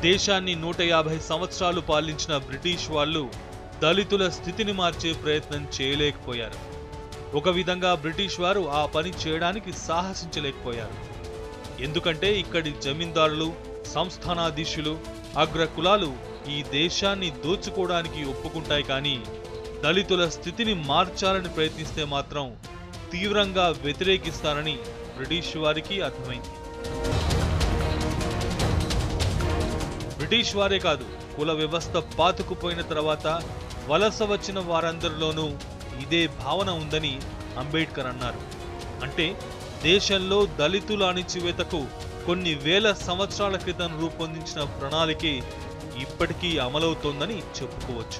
దేశాన్ని నూట యాభై సంవత్సరాలు పాలించిన బ్రిటిష్ వాళ్ళు దళితుల స్థితిని మార్చే ప్రయత్నం చేయలేకపోయారు ఒక విధంగా బ్రిటిష్ వారు ఆ పని చేయడానికి సాహసించలేకపోయారు ఎందుకంటే ఇక్కడి జమీందారులు సంస్థానాధీశులు అగ్ర కులాలు ఈ దేశాన్ని దోచుకోవడానికి ఒప్పుకుంటాయి కానీ దళితుల స్థితిని మార్చాలని ప్రయత్నిస్తే మాత్రం తీవ్రంగా వ్యతిరేకిస్తారని బ్రిటిష్ వారికి అర్థమైంది బ్రిటిష్ వారే కాదు కుల వ్యవస్థ పాతుకుపోయిన తర్వాత వలస వచ్చిన వారందరిలోనూ ఇదే భావన ఉందని అంబేద్కర్ అన్నారు అంటే దేశంలో దళితుల అణిచివేతకు కొన్ని వేల సంవత్సరాల క్రితం రూపొందించిన ప్రణాళికే ఇప్పటికీ అమలవుతోందని చెప్పుకోవచ్చు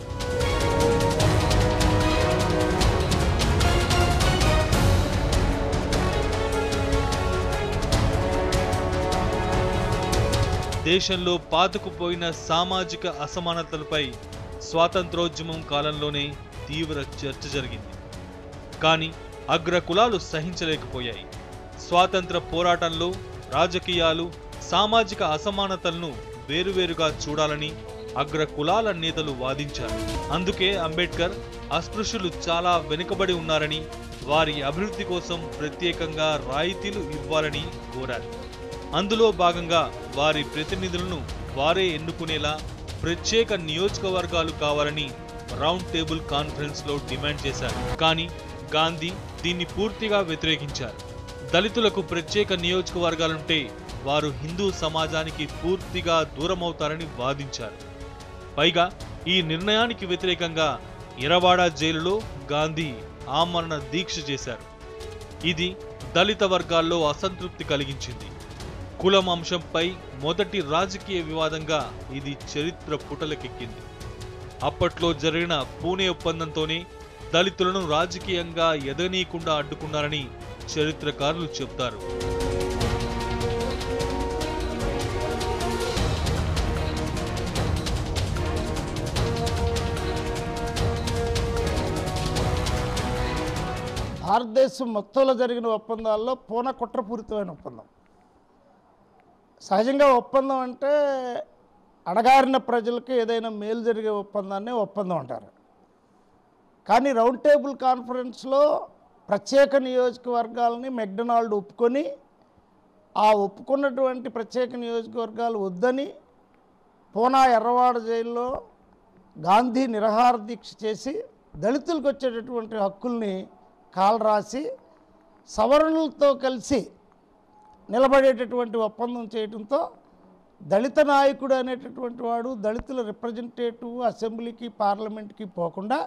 దేశంలో పాతుకుపోయిన సామాజిక అసమానతలపై స్వాతంత్రోద్యమం కాలంలోనే తీవ్ర చర్చ జరిగింది కానీ అగ్ర కులాలు సహించలేకపోయాయి స్వాతంత్ర పోరాటంలో రాజకీయాలు సామాజిక అసమానతలను వేరువేరుగా చూడాలని అగ్ర కులాల నేతలు వాదించారు అందుకే అంబేద్కర్ అస్పృశ్యులు చాలా వెనుకబడి ఉన్నారని వారి అభివృద్ధి కోసం ప్రత్యేకంగా రాయితీలు ఇవ్వాలని కోరారు అందులో భాగంగా వారి ప్రతినిధులను వారే ఎన్నుకునేలా ప్రత్యేక నియోజకవర్గాలు కావాలని రౌండ్ టేబుల్ కాన్ఫరెన్స్ లో డిమాండ్ చేశారు కానీ గాంధీ దీన్ని పూర్తిగా వ్యతిరేకించారు దళితులకు ప్రత్యేక నియోజకవర్గాలుంటే వారు హిందూ సమాజానికి పూర్తిగా దూరమవుతారని వాదించారు పైగా ఈ నిర్ణయానికి వ్యతిరేకంగా ఇరవాడ జైలులో గాంధీ ఆమరణ దీక్ష చేశారు ఇది దళిత వర్గాల్లో అసంతృప్తి కలిగించింది కులం అంశంపై మొదటి రాజకీయ వివాదంగా ఇది చరిత్ర పుటలకెక్కింది అప్పట్లో జరిగిన పూణే ఒప్పందంతోనే దళితులను రాజకీయంగా ఎదగనీయకుండా అడ్డుకున్నారని చరిత్రకారులు చెబుతారు భారతదేశం మొత్తంలో జరిగిన ఒప్పందాల్లో పూన కుట్రపూరితమైన ఒప్పందం సహజంగా ఒప్పందం అంటే అడగారిన ప్రజలకు ఏదైనా మేలు జరిగే ఒప్పందాన్ని ఒప్పందం అంటారు కానీ రౌండ్ టేబుల్ కాన్ఫరెన్స్లో ప్రత్యేక నియోజకవర్గాలని మెక్డొనాల్డ్ ఒప్పుకొని ఆ ఒప్పుకున్నటువంటి ప్రత్యేక నియోజకవర్గాలు వద్దని పూనా ఎర్రవాడ జైల్లో గాంధీ నిరహార దీక్ష చేసి దళితులకు వచ్చేటటువంటి హక్కుల్ని కాలరాసి సవరణలతో కలిసి నిలబడేటటువంటి ఒప్పందం చేయడంతో దళిత నాయకుడు అనేటటువంటి వాడు దళితుల రిప్రజెంటేటివ్ అసెంబ్లీకి పార్లమెంట్కి పోకుండా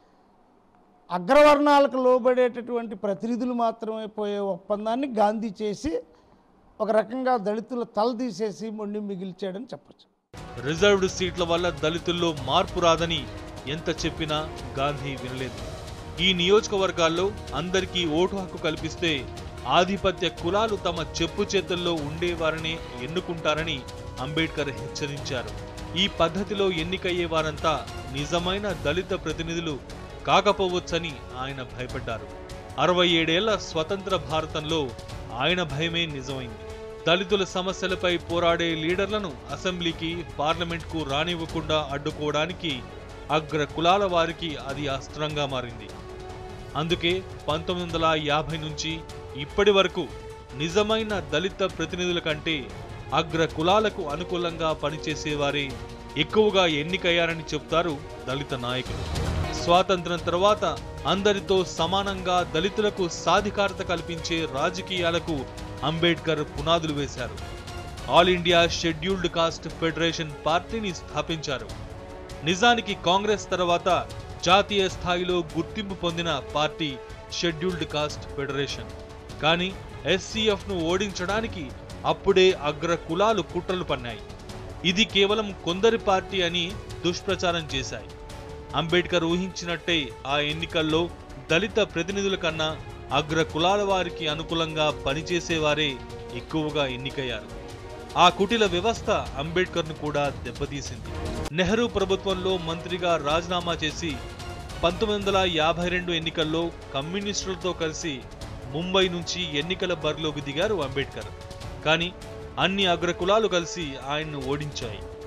అగ్రవర్ణాలకు లోబడేటటువంటి ప్రతినిధులు మాత్రమే పోయే ఒప్పందాన్ని గాంధీ చేసి ఒక రకంగా దళితుల తల తీసేసి మొండి మిగిల్చాడని చెప్పచ్చు రిజర్వ్డ్ సీట్ల వల్ల దళితుల్లో మార్పు రాదని ఎంత చెప్పినా గాంధీ వినలేదు ఈ నియోజకవర్గాల్లో అందరికీ ఓటు హక్కు కల్పిస్తే ఆధిపత్య కులాలు తమ చెప్పు చేతుల్లో ఉండేవారనే ఎన్నుకుంటారని అంబేద్కర్ హెచ్చరించారు ఈ పద్ధతిలో ఎన్నికయ్యే వారంతా నిజమైన దళిత ప్రతినిధులు కాకపోవచ్చని ఆయన భయపడ్డారు అరవై ఏడేళ్ల స్వతంత్ర భారతంలో ఆయన భయమే నిజమైంది దళితుల సమస్యలపై పోరాడే లీడర్లను అసెంబ్లీకి పార్లమెంట్కు రానివ్వకుండా అడ్డుకోవడానికి అగ్ర కులాల వారికి అది అస్త్రంగా మారింది అందుకే పంతొమ్మిది వందల యాభై నుంచి ఇప్పటి వరకు నిజమైన దళిత ప్రతినిధుల కంటే అగ్ర కులాలకు అనుకూలంగా పనిచేసేవారే ఎక్కువగా ఎన్నికయ్యారని చెప్తారు దళిత నాయకులు స్వాతంత్రం తర్వాత అందరితో సమానంగా దళితులకు సాధికారత కల్పించే రాజకీయాలకు అంబేద్కర్ పునాదులు వేశారు All India Scheduled Caste Federation పార్టీని స్థాపించారు నిజానికి కాంగ్రెస్ తర్వాత జాతీయ స్థాయిలో గుర్తింపు పొందిన పార్టీ షెడ్యూల్డ్ కాస్ట్ ఫెడరేషన్ కానీ ఎస్సీఎఫ్ ను ఓడించడానికి అప్పుడే అగ్ర కులాలు కుట్రలు పన్నాయి ఇది కేవలం కొందరి పార్టీ అని దుష్ప్రచారం చేశాయి అంబేద్కర్ ఊహించినట్టే ఆ ఎన్నికల్లో దళిత ప్రతినిధుల కన్నా అగ్ర కులాల వారికి అనుకూలంగా పనిచేసేవారే ఎక్కువగా ఎన్నికయ్యారు ఆ కుటిల వ్యవస్థ అంబేద్కర్ను కూడా దెబ్బతీసింది నెహ్రూ ప్రభుత్వంలో మంత్రిగా రాజీనామా చేసి పంతొమ్మిది వందల యాభై రెండు ఎన్నికల్లో కమ్యూనిస్టులతో కలిసి ముంబై నుంచి ఎన్నికల బరిలోకి దిగారు అంబేద్కర్ కానీ అన్ని అగ్రకులాలు కలిసి ఆయన్ను ఓడించాయి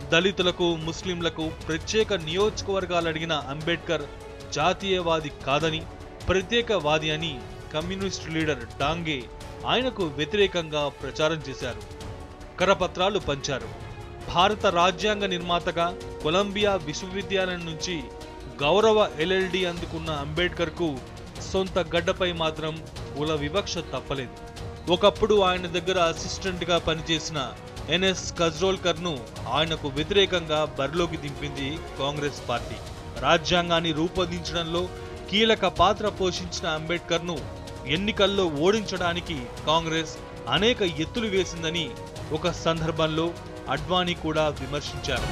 దళితులకు ముస్లింలకు ప్రత్యేక నియోజకవర్గాలు అడిగిన అంబేద్కర్ జాతీయవాది కాదని ప్రత్యేకవాది అని కమ్యూనిస్ట్ లీడర్ డాంగే ఆయనకు వ్యతిరేకంగా ప్రచారం చేశారు కరపత్రాలు పంచారు భారత రాజ్యాంగ నిర్మాతగా కొలంబియా విశ్వవిద్యాలయం నుంచి గౌరవ ఎల్ఎల్డి అందుకున్న అంబేద్కర్కు సొంత గడ్డపై మాత్రం కుల వివక్ష తప్పలేదు ఒకప్పుడు ఆయన దగ్గర అసిస్టెంట్గా పనిచేసిన ఎన్ఎస్ కజ్రోల్కర్ను ఆయనకు వ్యతిరేకంగా బరిలోకి దింపింది కాంగ్రెస్ పార్టీ రాజ్యాంగాన్ని రూపొందించడంలో కీలక పాత్ర పోషించిన అంబేద్కర్ను ఎన్నికల్లో ఓడించడానికి కాంగ్రెస్ అనేక ఎత్తులు వేసిందని ఒక సందర్భంలో అడ్వానీ కూడా విమర్శించారు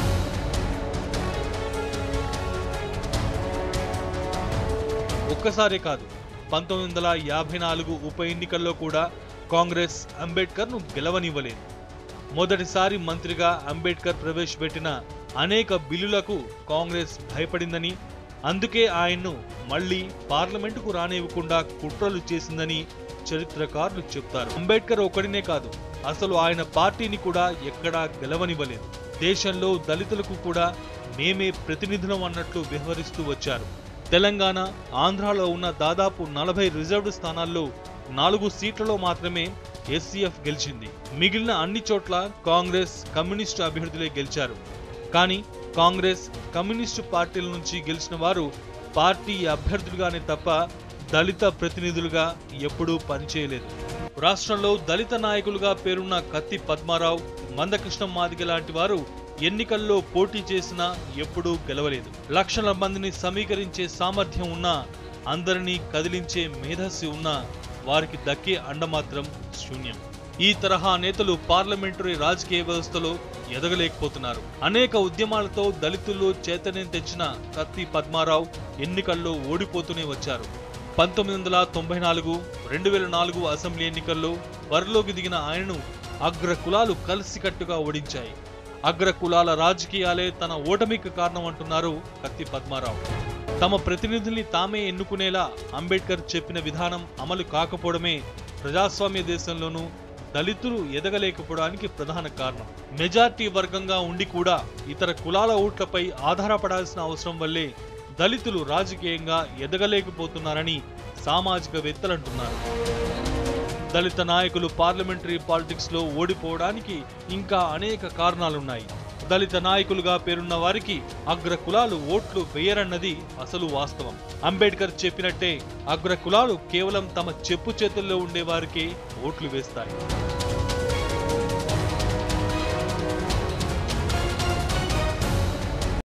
ఒక్కసారే కాదు పంతొమ్మిది వందల యాభై నాలుగు ఉప ఎన్నికల్లో కూడా కాంగ్రెస్ అంబేద్కర్ను గెలవనివ్వలేదు మొదటిసారి మంత్రిగా అంబేద్కర్ ప్రవేశపెట్టిన అనేక బిల్లులకు కాంగ్రెస్ భయపడిందని అందుకే ఆయన్ను మళ్లీ పార్లమెంటుకు రానివ్వకుండా కుట్రలు చేసిందని చరిత్రకారులు చెప్తారు అంబేద్కర్ ఒకడినే కాదు అసలు ఆయన పార్టీని కూడా ఎక్కడా గెలవనివ్వలేదు దేశంలో దళితులకు కూడా మేమే ప్రతినిధులం అన్నట్లు వ్యవహరిస్తూ వచ్చారు తెలంగాణ ఆంధ్రాలో ఉన్న దాదాపు నలభై రిజర్వ్డ్ స్థానాల్లో నాలుగు సీట్లలో మాత్రమే ఎస్సీఎఫ్ గెలిచింది మిగిలిన అన్ని చోట్ల కాంగ్రెస్ కమ్యూనిస్టు అభ్యర్థులే గెలిచారు కానీ కాంగ్రెస్ కమ్యూనిస్టు పార్టీల నుంచి గెలిచిన వారు పార్టీ అభ్యర్థులుగానే తప్ప దళిత ప్రతినిధులుగా ఎప్పుడూ పనిచేయలేదు రాష్ట్రంలో దళిత నాయకులుగా పేరున్న కత్తి పద్మారావు మందకృష్ణం మాదిగ లాంటి వారు ఎన్నికల్లో పోటీ చేసినా ఎప్పుడూ గెలవలేదు లక్షల మందిని సమీకరించే సామర్థ్యం ఉన్నా అందరినీ కదిలించే మేధస్సు ఉన్నా వారికి దక్కే అండ మాత్రం శూన్యం ఈ తరహా నేతలు పార్లమెంటరీ రాజకీయ వ్యవస్థలో ఎదగలేకపోతున్నారు అనేక ఉద్యమాలతో దళితుల్లో చైతన్యం తెచ్చిన కత్తి పద్మారావు ఎన్నికల్లో ఓడిపోతూనే వచ్చారు పంతొమ్మిది వందల తొంభై నాలుగు రెండు వేల నాలుగు అసెంబ్లీ ఎన్నికల్లో బరిలోకి దిగిన ఆయనను అగ్ర కులాలు కలిసికట్టుగా ఓడించాయి అగ్ర కులాల రాజకీయాలే తన ఓటమికి కారణం అంటున్నారు కత్తి పద్మారావు తమ ప్రతినిధుల్ని తామే ఎన్నుకునేలా అంబేద్కర్ చెప్పిన విధానం అమలు కాకపోవడమే ప్రజాస్వామ్య దేశంలోనూ దళితులు ఎదగలేకపోవడానికి ప్రధాన కారణం మెజార్టీ వర్గంగా ఉండి కూడా ఇతర కులాల ఓట్లపై ఆధారపడాల్సిన అవసరం వల్లే దళితులు రాజకీయంగా ఎదగలేకపోతున్నారని సామాజికవేత్తలంటున్నారు దళిత నాయకులు పార్లమెంటరీ పాలిటిక్స్ లో ఓడిపోవడానికి ఇంకా అనేక కారణాలున్నాయి దళిత నాయకులుగా పేరున్న వారికి అగ్ర కులాలు ఓట్లు వేయరన్నది అసలు వాస్తవం అంబేద్కర్ చెప్పినట్టే అగ్ర కులాలు కేవలం తమ చెప్పు చేతుల్లో ఉండే వారికే ఓట్లు వేస్తాయి